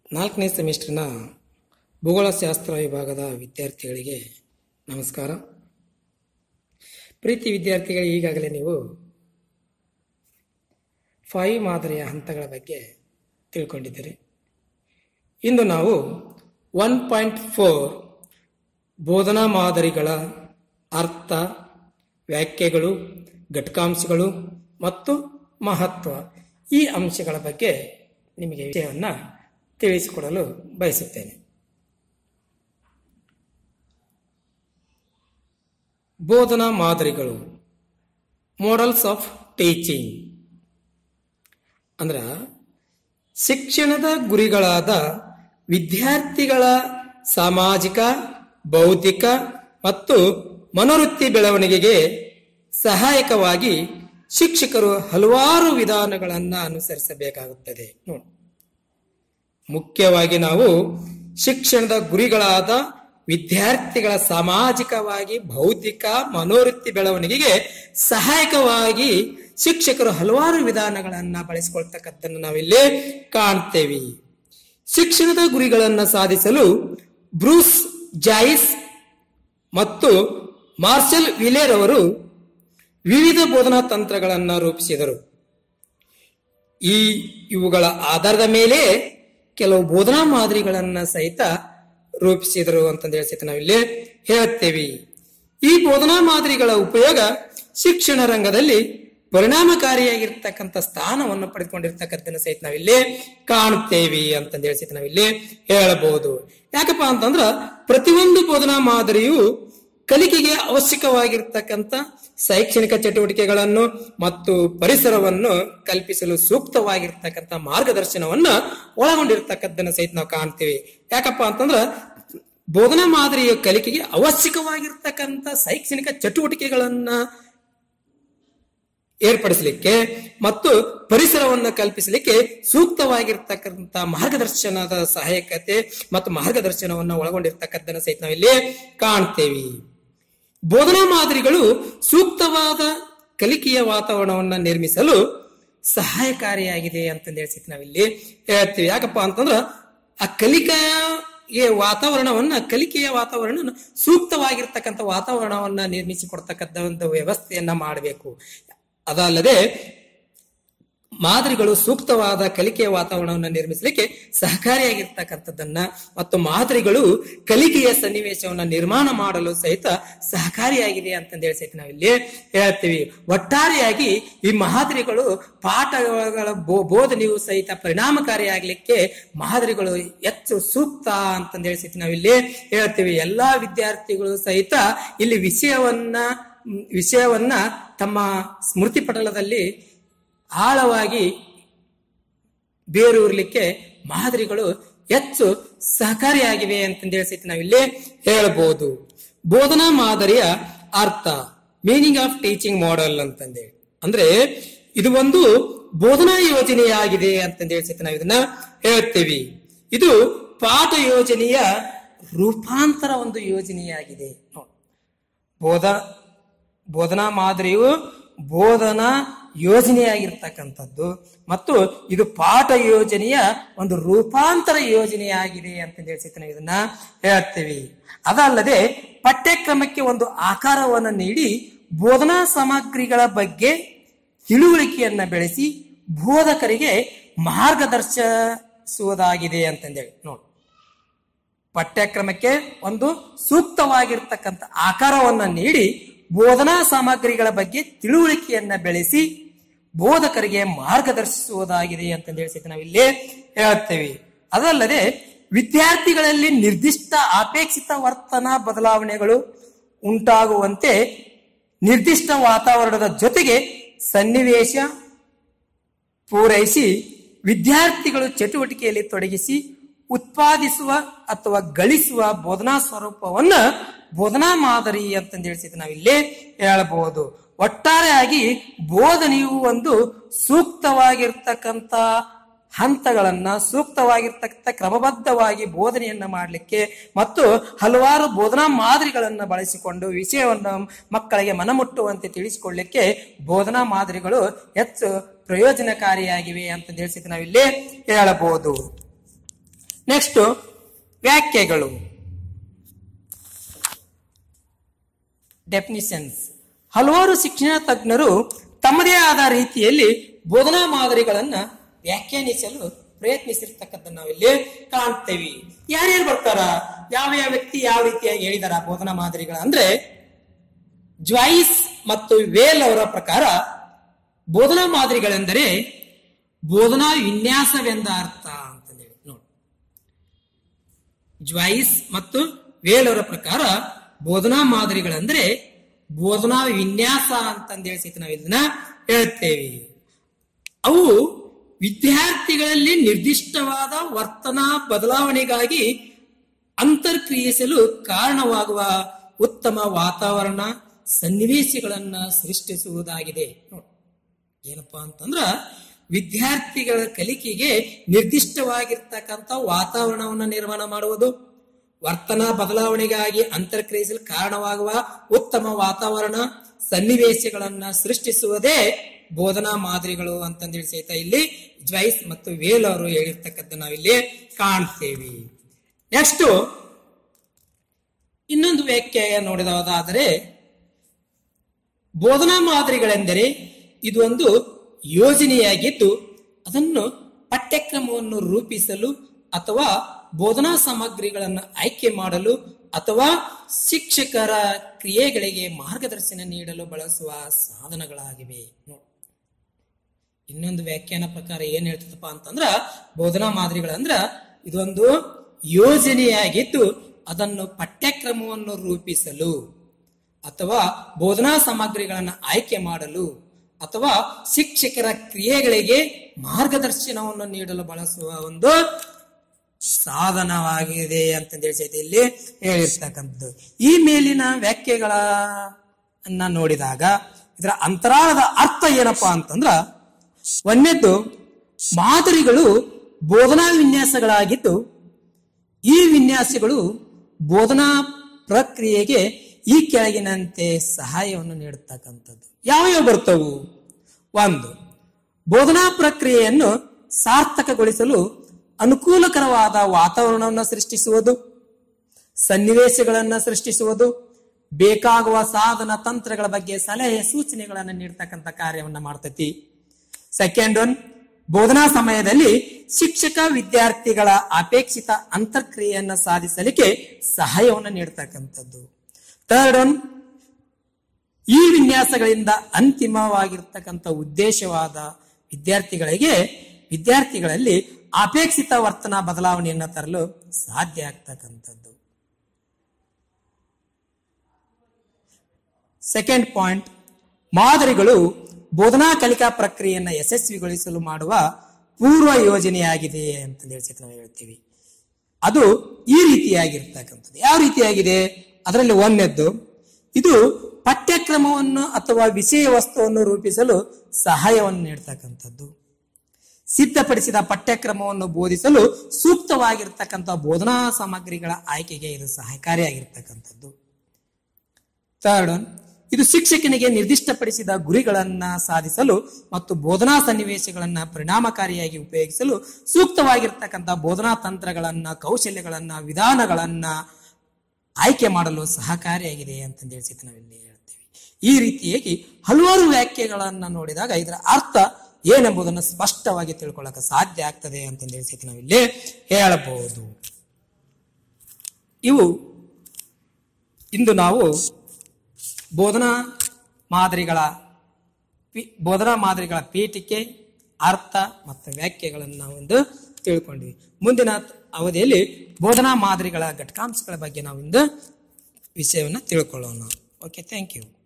ನಾಲ್ಕನೇ ಸೆಮಿಸ್ಟರ್ನ ಭೂಗೋಳಶಾಸ್ತ್ರ ವಿಭಾಗದ ವಿದ್ಯಾರ್ಥಿಗಳಿಗೆ ನಮಸ್ಕಾರ ಪ್ರೀತಿ ವಿದ್ಯಾರ್ಥಿಗಳಿಗೆ ಈಗಾಗಲೇ ನೀವು ಫೈವ್ ಮಾದರಿಯ ಹಂತಗಳ ಬಗ್ಗೆ ತಿಳ್ಕೊಂಡಿದ್ದೀರಿ ಇಂದು ನಾವು ಒನ್ ಪಾಯಿಂಟ್ ಫೋರ್ ಬೋಧನಾ ಮಾದರಿಗಳ ಅರ್ಥ ವ್ಯಾಖ್ಯೆಗಳು ಘಟಕಾಂಶಗಳು ಮತ್ತು ಮಹತ್ವ ಈ ಅಂಶಗಳ ಬಗ್ಗೆ ನಿಮಗೆ ವಿಷಯವನ್ನು ತಿಳಿಸಿಕೊಡಲು ಬಯಸುತ್ತೇನೆ ಬೋಧನಾ ಮಾದರಿಗಳು ಮೋಡಲ್ಸ್ ಆಫ್ ಟೀಚಿಂಗ್ ಅಂದ್ರ ಶಿಕ್ಷಣದ ಗುರಿಗಳಾದ ವಿದ್ಯಾರ್ಥಿಗಳ ಸಾಮಾಜಿಕ ಬೌದ್ಧಿಕ ಮತ್ತು ಮನೋವೃತ್ತಿ ಬೆಳವಣಿಗೆಗೆ ಸಹಾಯಕವಾಗಿ ಶಿಕ್ಷಕರು ಹಲವಾರು ವಿಧಾನಗಳನ್ನು ಅನುಸರಿಸಬೇಕಾಗುತ್ತದೆ ನೋಡಿ ಮುಖ್ಯವಾಗಿ ನಾವು ಶಿಕ್ಷಣದ ಗುರಿಗಳಾದ ವಿದ್ಯಾರ್ಥಿಗಳ ಸಾಮಾಜಿಕವಾಗಿ ಬೌದ್ಧಿಕ ಮನೋವೃತ್ತಿ ಬೆಳವಣಿಗೆಗೆ ಸಹಾಯಕವಾಗಿ ಶಿಕ್ಷಕರು ಹಲವಾರು ವಿಧಾನಗಳನ್ನ ಬಳಸಿಕೊಳ್ತಕ್ಕದ್ದನ್ನು ನಾವಿಲ್ಲಿ ಕಾಣ್ತೇವೆ ಶಿಕ್ಷಣದ ಗುರಿಗಳನ್ನು ಸಾಧಿಸಲು ಬ್ರೂಸ್ ಜಾಯಿಸ್ ಮತ್ತು ಮಾರ್ಷಲ್ ವಿಲೇರ್ ಅವರು ವಿವಿಧ ಬೋಧನಾ ತಂತ್ರಗಳನ್ನು ರೂಪಿಸಿದರು ಈ ಇವುಗಳ ಆಧಾರದ ಮೇಲೆ ಕೆಲವು ಬೋಧನಾ ಮಾದರಿಗಳನ್ನ ಸಹಿತ ರೂಪಿಸಿದರು ಅಂತಂದು ಹೇಳಿ ಸಹಿತ ನಾವಿಲ್ಲಿ ಹೇಳುತ್ತೇವೆ ಈ ಬೋಧನಾ ಮಾದರಿಗಳ ಉಪಯೋಗ ಶಿಕ್ಷಣ ರಂಗದಲ್ಲಿ ಪರಿಣಾಮಕಾರಿಯಾಗಿರ್ತಕ್ಕಂಥ ಸ್ಥಾನವನ್ನು ಪಡೆದುಕೊಂಡಿರ್ತಕ್ಕಂಥದ್ದನ್ನು ಸಹಿತ ನಾವಿಲ್ಲಿ ಕಾಣುತ್ತೇವೆ ಅಂತಂದು ಹೇಳಿ ಸಹಿತ ನಾವಿಲ್ಲಿ ಹೇಳಬಹುದು ಯಾಕಪ್ಪ ಅಂತಂದ್ರ ಪ್ರತಿಯೊಂದು ಬೋಧನಾ ಮಾದರಿಯು ಕಲಿಕೆಗೆ ಅವಶ್ಯಕವಾಗಿರ್ತಕ್ಕಂಥ ಶೈಕ್ಷಣಿಕ ಚಟುವಟಿಕೆಗಳನ್ನು ಮತ್ತು ಪರಿಸರವನ್ನು ಕಲ್ಪಿಸಲು ಸೂಕ್ತವಾಗಿರ್ತಕ್ಕಂಥ ಮಾರ್ಗದರ್ಶನವನ್ನ ಒಳಗೊಂಡಿರ್ತಕ್ಕದ್ದನ್ನು ಸಹಿತ ನಾವು ಕಾಣ್ತೀವಿ ಯಾಕಪ್ಪ ಅಂತಂದ್ರ ಬೋಧನಾ ಮಾದರಿಯ ಕಲಿಕೆಗೆ ಅವಶ್ಯಕವಾಗಿರ್ತಕ್ಕಂಥ ಶೈಕ್ಷಣಿಕ ಚಟುವಟಿಕೆಗಳನ್ನ ಏರ್ಪಡಿಸಲಿಕ್ಕೆ ಮತ್ತು ಪರಿಸರವನ್ನು ಕಲ್ಪಿಸಲಿಕ್ಕೆ ಸೂಕ್ತವಾಗಿರ್ತಕ್ಕಂಥ ಮಾರ್ಗದರ್ಶನದ ಸಹಾಯಕತೆ ಮತ್ತು ಮಾರ್ಗದರ್ಶನವನ್ನು ಒಳಗೊಂಡಿರ್ತಕ್ಕದ್ದನ್ನು ಸಹಿತ ನಾವಿಲ್ಲಿ ಕಾಣ್ತೇವೆ ಬೋಧನಾ ಮಾದರಿಗಳು ಸೂಕ್ತವಾದ ಕಲಿಕೆಯ ವಾತಾವರಣವನ್ನು ನಿರ್ಮಿಸಲು ಸಹಾಯಕಾರಿಯಾಗಿದೆ ಅಂತಂದು ಹೇಳಿ ಸಹಿತ ನಾವಿಲ್ಲಿ ಹೇಳ್ತೀವಿ ಯಾಕಪ್ಪ ಅಂತಂದ್ರ ಆ ಕಲಿಕೆಯ ವಾತಾವರಣವನ್ನ ಕಲಿಕೆಯ ವಾತಾವರಣ ಸೂಕ್ತವಾಗಿರ್ತಕ್ಕಂಥ ವಾತಾವರಣವನ್ನ ನಿರ್ಮಿಸಿ ಕೊಡ್ತಕ್ಕಂಥ ಒಂದು ವ್ಯವಸ್ಥೆಯನ್ನ ಮಾಡಬೇಕು ಅದಲ್ಲದೆ ಮಾದರಿಗಳು ಸೂಕ್ತವಾದ ಕಲಿಕೆಯ ವಾತಾವರಣವನ್ನು ನಿರ್ಮಿಸಲಿಕ್ಕೆ ಸಹಕಾರಿಯಾಗಿರ್ತಕ್ಕಂಥದ್ದನ್ನ ಮತ್ತು ಮಾದರಿಗಳು ಕಲಿಕೆಯ ಸನ್ನಿವೇಶವನ್ನ ನಿರ್ಮಾಣ ಮಾಡಲು ಸಹಿತ ಸಹಕಾರಿಯಾಗಿದೆ ಅಂತಂದೇಳಿ ಸಹಿತ ನಾವಿಲ್ಲಿ ಹೇಳ್ತೀವಿ ಒಟ್ಟಾರೆಯಾಗಿ ಈ ಮಾದರಿಗಳು ಪಾಠಗಳ ಬೋಧನೆಯು ಸಹಿತ ಪರಿಣಾಮಕಾರಿಯಾಗಲಿಕ್ಕೆ ಮಾದರಿಗಳು ಹೆಚ್ಚು ಸೂಕ್ತ ಅಂತಂದೇಳಿ ಸಹಿತ ನಾವಿಲ್ಲಿ ಹೇಳ್ತೀವಿ ಎಲ್ಲಾ ವಿದ್ಯಾರ್ಥಿಗಳು ಸಹಿತ ಇಲ್ಲಿ ವಿಷಯವನ್ನ ವಿಷಯವನ್ನ ತಮ್ಮ ಸ್ಮೃತಿ ಪಟಲದಲ್ಲಿ ಆಳವಾಗಿ ಬೇರೂರ್ಲಿಕ್ಕೆ ಮಾದರಿಗಳು ಹೆಚ್ಚು ಸಹಕಾರಿಯಾಗಿವೆ ಅಂತಂದೇಳಿ ಸಹಿತ ನಾವಿಲ್ಲಿ ಹೇಳಬಹುದು ಬೋಧನಾ ಮಾದರಿಯ ಅರ್ಥ ಮೀನಿಂಗ್ ಆಫ್ ಟೀಚಿಂಗ್ ಮಾಡೆಲ್ ಅಂತಂದೇಳಿ ಅಂದ್ರೆ ಇದು ಒಂದು ಬೋಧನಾ ಯೋಜನೆಯಾಗಿದೆ ಅಂತಂದೇಳಿ ಸಹಿತ ನಾವು ಇದನ್ನ ಹೇಳ್ತೇವೆ ಇದು ಪಾಠ ಯೋಜನೆಯ ರೂಪಾಂತರ ಒಂದು ಯೋಜನೆಯಾಗಿದೆ ನೋಡಿ ಬೋಧ ಬೋಧನಾ ಮಾದರಿಯು ಬೋಧನಾ ಯೋಜನೆಯಾಗಿರ್ತಕ್ಕಂಥದ್ದು ಮತ್ತು ಇದು ಪಾಠ ಯೋಜನೆಯ ಒಂದು ರೂಪಾಂತರ ಯೋಜನೆಯಾಗಿದೆ ಅಂತ ಹೇಳಿ ನಾವು ಇದನ್ನ ಹೇಳ್ತೇವೆ ಅದಲ್ಲದೆ ಪಠ್ಯಕ್ರಮಕ್ಕೆ ಒಂದು ಆಕಾರವನ್ನು ನೀಡಿ ಬೋಧನಾ ಸಾಮಗ್ರಿಗಳ ಬಗ್ಗೆ ತಿಳುವಳಿಕೆಯನ್ನ ಬೆಳೆಸಿ ಬೋಧಕರಿಗೆ ಮಾರ್ಗದರ್ಶಿಸುವುದಾಗಿದೆ ಅಂತಂದೇಳಿ ನೋಡಿ ಪಠ್ಯಕ್ರಮಕ್ಕೆ ಒಂದು ಸೂಕ್ತವಾಗಿರ್ತಕ್ಕಂಥ ಆಕಾರವನ್ನ ನೀಡಿ ಬೋಧನಾ ಸಾಮಗ್ರಿಗಳ ಬಗ್ಗೆ ತಿಳುವಳಿಕೆಯನ್ನ ಬೆಳೆಸಿ ಬೋಧಕರಿಗೆ ಮಾರ್ಗದರ್ಶಿಸುವುದಾಗಿದೆ ಅಂತ ಹೇಳಿ ನಾವಿಲ್ಲಿ ಹೇಳ್ತೇವೆ ಅದಲ್ಲದೆ ವಿದ್ಯಾರ್ಥಿಗಳಲ್ಲಿ ನಿರ್ದಿಷ್ಟ ಅಪೇಕ್ಷಿತ ವರ್ತನ ಬದಲಾವಣೆಗಳು ಉಂಟಾಗುವಂತೆ ನಿರ್ದಿಷ್ಟ ವಾತಾವರಣದ ಜೊತೆಗೆ ಸನ್ನಿವೇಶ ಪೂರೈಸಿ ವಿದ್ಯಾರ್ಥಿಗಳು ಚಟುವಟಿಕೆಯಲ್ಲಿ ತೊಡಗಿಸಿ ಉತ್ಪಾದಿಸುವ ಅಥವಾ ಗಳಿಸುವ ಬೋಧನಾ ಸ್ವರೂಪವನ್ನ ಬೋಧನಾ ಮಾದರಿ ಅಂತಂದು ಹೇಳಿಸಿದ ನಾವಿಲ್ಲಿ ಹೇಳಬಹುದು ಒಟ್ಟಾರೆಯಾಗಿ ಬೋಧನೆಯು ಒಂದು ಸೂಕ್ತವಾಗಿರ್ತಕ್ಕಂಥ ಹಂತಗಳನ್ನ ಸೂಕ್ತವಾಗಿರ್ತಕ್ಕಂಥ ಕ್ರಮಬದ್ಧವಾಗಿ ಬೋಧನೆಯನ್ನ ಮಾಡಲಿಕ್ಕೆ ಮತ್ತು ಹಲವಾರು ಬೋಧನಾ ಮಾದರಿಗಳನ್ನ ಬಳಸಿಕೊಂಡು ವಿಷಯವನ್ನು ಮಕ್ಕಳಿಗೆ ಮನಮುಟ್ಟುವಂತೆ ತಿಳಿಸಿಕೊಳ್ಳಲಿಕ್ಕೆ ಬೋಧನಾ ಮಾದರಿಗಳು ಹೆಚ್ಚು ಪ್ರಯೋಜನಕಾರಿಯಾಗಿವೆ ಅಂತ ತಿಳಿಸಿದ ನಾವಿಲ್ಲಿ ಹೇಳಬಹುದು ನೆಕ್ಸ್ಟ್ ವ್ಯಾಖ್ಯೆಗಳು ಡೆಫಿನಿಷನ್ಸ್ ಹಲವಾರು ಶಿಕ್ಷಣ ತಜ್ಞರು ತಮ್ಮದೇ ಆದ ರೀತಿಯಲ್ಲಿ ಬೋಧನಾ ಮಾದರಿಗಳನ್ನ ವ್ಯಾಖ್ಯಾನಿಸಲು ಪ್ರಯತ್ನಿಸಿರ್ತಕ್ಕಂಥ ನಾವಿಲ್ಲಿ ಕಾಣ್ತೇವೆ ಯಾರ್ಯಾರು ಬರ್ತಾರ ಯಾವ ಯಾವ ವ್ಯಕ್ತಿ ಯಾವ ರೀತಿಯಾಗಿ ಹೇಳಿದಾರ ಬೋಧನಾ ಮಾದರಿಗಳ ಅಂದ್ರೆ ಜ್ವಾಯಿಸ್ ಮತ್ತು ವೇಲ್ ಅವರ ಪ್ರಕಾರ ಬೋಧನಾ ಮಾದರಿಗಳೆಂದರೆ ಬೋಧನಾ ವಿನ್ಯಾಸವೆಂದ ಅರ್ಥ ಅಂತಂದೇಳಿ ನೋಡಿ ಜ್ವಾಯಿಸ್ ಮತ್ತು ವೇಲ್ ಅವರ ಪ್ರಕಾರ ಬೋಧನಾ ಮಾದರಿಗಳೆಂದರೆ ಬೋಧನಾ ವಿನ್ಯಾಸ ಅಂತಂದೇಳಿ ಸಹಿತ ನಾವು ಇದನ್ನ ಹೇಳ್ತೇವೆ ಅವು ವಿದ್ಯಾರ್ಥಿಗಳಲ್ಲಿ ನಿರ್ದಿಷ್ಟವಾದ ವರ್ತನಾ ಬದಲಾವಣೆಗಾಗಿ ಅಂತರ್ಕ್ರಿಯಿಸಲು ಕಾರಣವಾಗುವ ಉತ್ತಮ ವಾತಾವರಣ ಸನ್ನಿವೇಶಗಳನ್ನ ಸೃಷ್ಟಿಸುವುದಾಗಿದೆ ನೋಡಿ. ಏನಪ್ಪಾ ಅಂತಂದ್ರ ವಿದ್ಯಾರ್ಥಿಗಳ ಕಲಿಕೆಗೆ ನಿರ್ದಿಷ್ಟವಾಗಿರ್ತಕ್ಕಂಥ ವಾತಾವರಣವನ್ನು ನಿರ್ಮಾಣ ಮಾಡುವುದು ವರ್ತನಾ ಬದಲಾವಣೆಗಾಗಿ ಅಂತರ್ಕ್ರಿಯಿಸಲು ಕಾರಣವಾಗುವ ಉತ್ತಮ ವಾತಾವರಣ ಸನ್ನಿವೇಶಗಳನ್ನ ಸೃಷ್ಟಿಸುವುದೇ ಬೋಧನಾ ಮಾದರಿಗಳು ಅಂತಂದೇಳಿ ಸಹಿತ ಇಲ್ಲಿ ಜ್ವೈಸ್ ಮತ್ತು ವೇಲ್ ಅವರು ಹೇಳಿರ್ತಕ್ಕಂಥ ನಾವಿಲ್ಲಿ ಕಾಣ್ತೇವೆ ನೆಕ್ಸ್ಟ್ ಇನ್ನೊಂದು ವ್ಯಾಖ್ಯಾಯ ನೋಡಿದವಾದರೆ ಬೋಧನಾ ಮಾದರಿಗಳೆಂದರೆ ಇದು ಒಂದು ಯೋಜನೆಯಾಗಿದ್ದು ಅದನ್ನು ಪಠ್ಯಕ್ರಮವನ್ನು ರೂಪಿಸಲು ಅಥವಾ ಬೋಧನಾ ಸಾಮಗ್ರಿಗಳನ್ನು ಆಯ್ಕೆ ಮಾಡಲು ಅಥವಾ ಶಿಕ್ಷಕರ ಕ್ರಿಯೆಗಳಿಗೆ ಮಾರ್ಗದರ್ಶನ ನೀಡಲು ಬಳಸುವ ಸಾಧನಗಳಾಗಿವೆ ನೋಡಿ. ಇನ್ನೊಂದು ವ್ಯಾಖ್ಯಾನ ಪ್ರಕಾರ ಏನ್ ಹೇಳ್ತದಪ್ಪ ಅಂತಂದ್ರ ಬೋಧನಾ ಮಾದರಿಗಳಂದ್ರ ಇದೊಂದು ಯೋಜನೆಯಾಗಿದ್ದು ಅದನ್ನು ಪಠ್ಯಕ್ರಮವನ್ನು ರೂಪಿಸಲು ಅಥವಾ ಬೋಧನಾ ಸಾಮಗ್ರಿಗಳನ್ನು ಆಯ್ಕೆ ಮಾಡಲು ಅಥವಾ ಶಿಕ್ಷಕರ ಕ್ರಿಯೆಗಳಿಗೆ ಮಾರ್ಗದರ್ಶನವನ್ನು ನೀಡಲು ಬಳಸುವ ಒಂದು ಸಾಧನವಾಗಿದೆ ಅಂತಂದೇಳಿ ಸಹಿತ ಇಲ್ಲಿ ಹೇಳಿರ್ತಕ್ಕಂಥದ್ದು ಈ ಮೇಲಿನ ವ್ಯಾಖ್ಯೆಗಳ ಅನ್ನ ನೋಡಿದಾಗ ಇದರ ಅಂತರಾಳದ ಅರ್ಥ ಏನಪ್ಪಾ ಅಂತಂದ್ರ ಒಂದನೇದ್ದು ಮಾದರಿಗಳು ಬೋಧನಾ ವಿನ್ಯಾಸಗಳಾಗಿದ್ದು ಈ ವಿನ್ಯಾಸಗಳು ಬೋಧನಾ ಪ್ರಕ್ರಿಯೆಗೆ ಈ ಕೆಳಗಿನಂತೆ ಸಹಾಯವನ್ನು ನೀಡತಕ್ಕಂಥದ್ದು ಯಾವ ಯಾವ ಬರ್ತವು ಒಂದು ಬೋಧನಾ ಪ್ರಕ್ರಿಯೆಯನ್ನು ಸಾರ್ಥಕಗೊಳಿಸಲು ಅನುಕೂಲಕರವಾದ ವಾತಾವರಣವನ್ನು ಸೃಷ್ಟಿಸುವುದು ಸನ್ನಿವೇಶಗಳನ್ನು ಸೃಷ್ಟಿಸುವುದು ಬೇಕಾಗುವ ಸಾಧನ ತಂತ್ರಗಳ ಬಗ್ಗೆ ಸಲಹೆ ಸೂಚನೆಗಳನ್ನು ನೀಡತಕ್ಕಂಥ ಕಾರ್ಯವನ್ನ ಮಾಡ್ತೈತಿ ಸೆಕೆಂಡ್ ಒನ್ ಬೋಧನಾ ಸಮಯದಲ್ಲಿ ಶಿಕ್ಷಕ ವಿದ್ಯಾರ್ಥಿಗಳ ಅಪೇಕ್ಷಿತ ಅಂತರ್ಕ್ರಿಯೆಯನ್ನು ಸಾಧಿಸಲಿಕ್ಕೆ ಸಹಾಯವನ್ನು ನೀಡತಕ್ಕಂಥದ್ದು ಥರ್ಡ್ ಒನ್ ಈ ವಿನ್ಯಾಸಗಳಿಂದ ಅಂತಿಮವಾಗಿರ್ತಕ್ಕಂಥ ಉದ್ದೇಶವಾದ ವಿದ್ಯಾರ್ಥಿಗಳಿಗೆ ವಿದ್ಯಾರ್ಥಿಗಳಲ್ಲಿ ಅಪೇಕ್ಷಿತ ವರ್ತನಾ ಬದಲಾವಣೆಯನ್ನು ತರಲು ಸಾಧ್ಯ ಆಗ್ತಕ್ಕಂಥದ್ದು ಸೆಕೆಂಡ್ ಪಾಯಿಂಟ್ ಮಾದರಿಗಳು ಬೋಧನಾ ಕಲಿಕಾ ಪ್ರಕ್ರಿಯೆಯನ್ನು ಯಶಸ್ವಿಗೊಳಿಸಲು ಮಾಡುವ ಪೂರ್ವ ಯೋಜನೆಯಾಗಿದೆ ಅಂತ ಹೇಳಿ ನಾವು ಹೇಳ್ತೀವಿ ಅದು ಈ ರೀತಿಯಾಗಿರ್ತಕ್ಕಂಥದ್ದು ಯಾವ ರೀತಿಯಾಗಿದೆ ಅದರಲ್ಲಿ ಒಂದನೇದ್ದು ಇದು ಪಠ್ಯಕ್ರಮವನ್ನು ಅಥವಾ ವಿಷಯ ವಸ್ತುವನ್ನು ರೂಪಿಸಲು ಸಹಾಯವನ್ನು ನೀಡ್ತಕ್ಕಂಥದ್ದು ಸಿದ್ಧಪಡಿಸಿದ ಪಠ್ಯಕ್ರಮವನ್ನು ಬೋಧಿಸಲು ಸೂಕ್ತವಾಗಿರ್ತಕ್ಕಂಥ ಬೋಧನಾ ಸಾಮಗ್ರಿಗಳ ಆಯ್ಕೆಗೆ ಇದು ಸಹಕಾರಿಯಾಗಿರ್ತಕ್ಕಂಥದ್ದು ಥರ್ಡ್ ಒನ್ ಇದು ಶಿಕ್ಷಕನಿಗೆ ನಿರ್ದಿಷ್ಟಪಡಿಸಿದ ಗುರಿಗಳನ್ನ ಸಾಧಿಸಲು ಮತ್ತು ಬೋಧನಾ ಸನ್ನಿವೇಶಗಳನ್ನ ಪರಿಣಾಮಕಾರಿಯಾಗಿ ಉಪಯೋಗಿಸಲು ಸೂಕ್ತವಾಗಿರ್ತಕ್ಕಂಥ ಬೋಧನಾ ತಂತ್ರಗಳನ್ನ ಕೌಶಲ್ಯಗಳನ್ನ ವಿಧಾನಗಳನ್ನ ಆಯ್ಕೆ ಮಾಡಲು ಸಹಕಾರಿಯಾಗಿದೆ ಅಂತಂದೇಳಿ ಸಹಿತ ನಾವಿಲ್ಲಿ ಹೇಳ್ತೇವೆ ಈ ರೀತಿಯಾಗಿ ಹಲವಾರು ವ್ಯಾಖ್ಯೆಗಳನ್ನ ನೋಡಿದಾಗ ಇದರ ಅರ್ಥ ಏನೆಂಬುದನ್ನು ಸ್ಪಷ್ಟವಾಗಿ ತಿಳ್ಕೊಳ್ಳಕ್ಕೆ ಸಾಧ್ಯ ಆಗ್ತದೆ ಅಂತಂದೇಳಿ ಸಹಿತ ನಾವಿಲ್ಲಿ ಹೇಳಬಹುದು ಇವು ಇಂದು ನಾವು ಬೋಧನಾ ಮಾದರಿಗಳ ಪಿ- ಬೋಧನಾ ಮಾದರಿಗಳ ಪೀಠಿಕೆ ಅರ್ಥ ಮತ್ತು ವ್ಯಾಖ್ಯೆಗಳನ್ನು ನಾವು ಒಂದು ತಿಳ್ಕೊಂಡ್ವಿ ಮುಂದಿನ ಅವಧಿಯಲ್ಲಿ ಬೋಧನಾ ಮಾದರಿಗಳ ಘಟಕಾಂಶಗಳ ಬಗ್ಗೆ ನಾವು ಇಂದು ವಿಷಯವನ್ನು ತಿಳ್ಕೊಳ್ಳೋಣ ಓಕೆ ಥ್ಯಾಂಕ್ ಯು